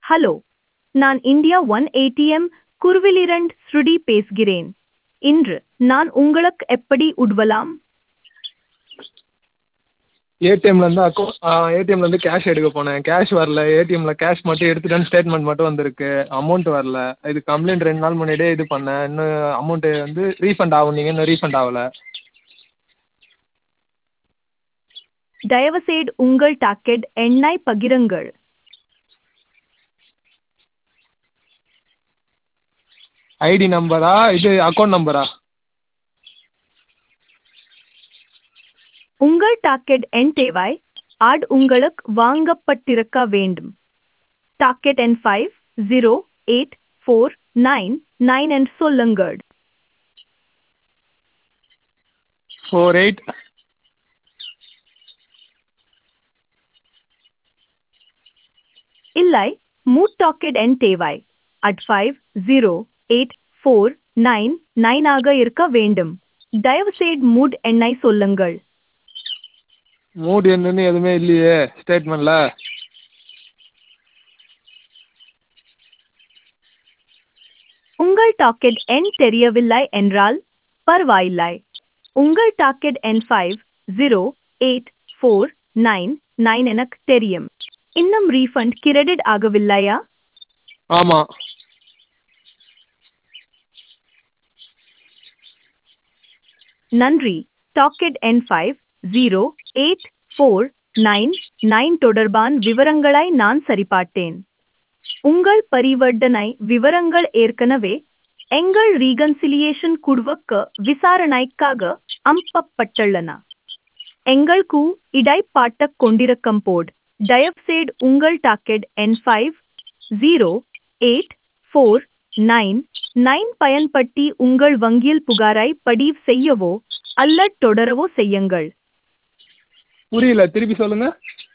hello நான் India one ATM குருவிலிரண்ட் ஸ்ருதி பேசுகிறேன் இன்று நான் உங்களுக்கு எப்படி உதவலாம் ஏடிஎம்லேருந்து அக்கௌ ஏடிஎம்லேருந்து கேஷ் எடுக்க போனேன் கேஷ் வரல ஏடிஎம்மில் கேஷ் மட்டும் எடுத்துட்டேன்னு ஸ்டேட்மெண்ட் மட்டும் வந்திருக்கு அமௌண்ட் வரல இது கம்ப்ளைண்ட் ரெண்டு நாள் முன்னாடியே இது பண்ணேன் இன்னும் அமௌண்ட்டு வந்து ரீஃபண்ட் ஆகும் நீங்கள் இன்னும் ரீஃபண்ட் ஆகலை தயவுசெய்து உங்கள் டாக்கெட் எண்ணை பகிருங்கள் ஐடி நம்பரா இது அக்கௌண்ட் நம்பரா உங்கள் டாக்கெட் எண் தேவை ஆட் உங்களுக்கு வாங்கப்பட்டிருக்க வேண்டும் டாக்கெட் எண் five zero eight four nine nine என்று சொல்லுங்கள் ஃபோர் எயிட் இல்லை மூட் டாக்கெட் எண் தேவை at five zero eight four nine nine ஆக இருக்க வேண்டும் தயவுசெய்து மூட் எண்ணை சொல்லுங்கள் மூடு என்னன்னு எதுவுமே இல்லையே ஸ்டேட்மெண்ட்டில் உங்கள் டாக்கெட் எண் தெரியவில்லை என்றால் பரவாயில்லை உங்கள் டாக்கெட் எண் five zero eight four nine nine எனக்கு தெரியும் இன்னும் ரீஃபண்ட் கிரெடிட் ஆகவில்லையா ஆமாம் நன்றி டாக்கெட் எண் five zero eight four nine nine தொடர்பான விவரங்களை நான் சரிபார்த்தேன் உங்கள் பரிவர்த்தனை விவரங்கள் ஏற்கனவே எங்கள் ரீகன்சிலியேஷன் குழுவுக்கு விசாரணைக்காக அனுப்பப்பட்டுள்ளன எங்களுக்கு இடைப்பாட்டக் கொண்டிருக்கும் போது தயவுசெய்து உங்கள் டாக்கெட் எண் five zero eight four nine nine பயன்படுத்தி உங்கள் வங்கியில் புகாரை பதிவு செய்யவோ அல்லது தொடரவோ செய்யுங்கள் புரியல திருப்பி சொல்லுங்கள்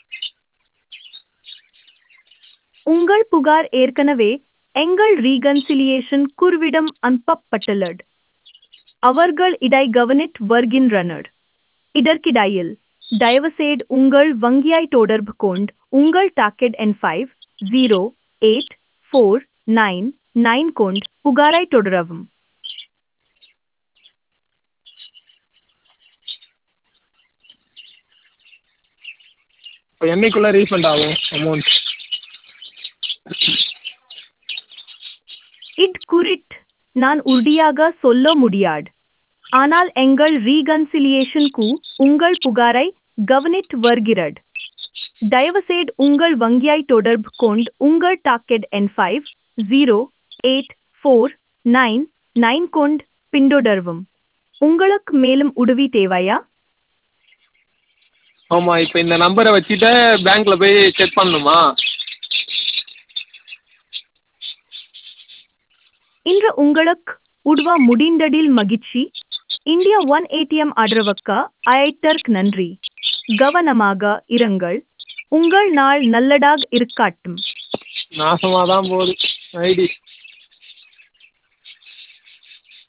உங்கள் புகார் ஏற்கனவே எங்கள் ரீகன்சிலியேஷன் குருவிடம் அனுப்பப்பட்டுள்ளது அவர்கள் இதை கவனித்து வருகின்றனர் இதற்கிடையில் தயவுசெய்து உங்கள் வங்கியை தொடர்பு கொண்டு உங்கள் டாக்கெட் எண் five zero eight four nine nine கொண்டு புகாரை தொடரவும் இப்போ என்னைக்குள்ளே ரீஃபண்ட் ஆகும் அமௌண்ட் இட் குறித்து நான் உறுதியாக சொல்ல முடியாது ஆனால் எங்கள் ரீகன்சிலியேஷனுக்கு உங்கள் புகாரை கவனித்து வருகிறது தயவுசெய்து உங்கள் வங்கியை தொடர்பு கொண்டு உங்கள் டாக்கெட் எண் five zero eight four nine nine கொண்டு பின்தொடரவும் உங்களுக்கு மேலும் உதவி தேவையா ஆமாம் இப்போ இந்த நம்பரை வச்சுட்டு பேங்க்கில் போய் செக் பண்ணணுமா இன்று உங்களுக்கு உதவ முடிந்ததில் மகிழ்ச்சி இந்தியா ஒன் ஏடிஎம் ஆதரவுக்கு அழைத்தற்கு நன்றி கவனமாக இருங்கள் உங்கள் நாள் நல்லதாக இருக்கட்டும் நாசமாக தான் போகுது ஐடி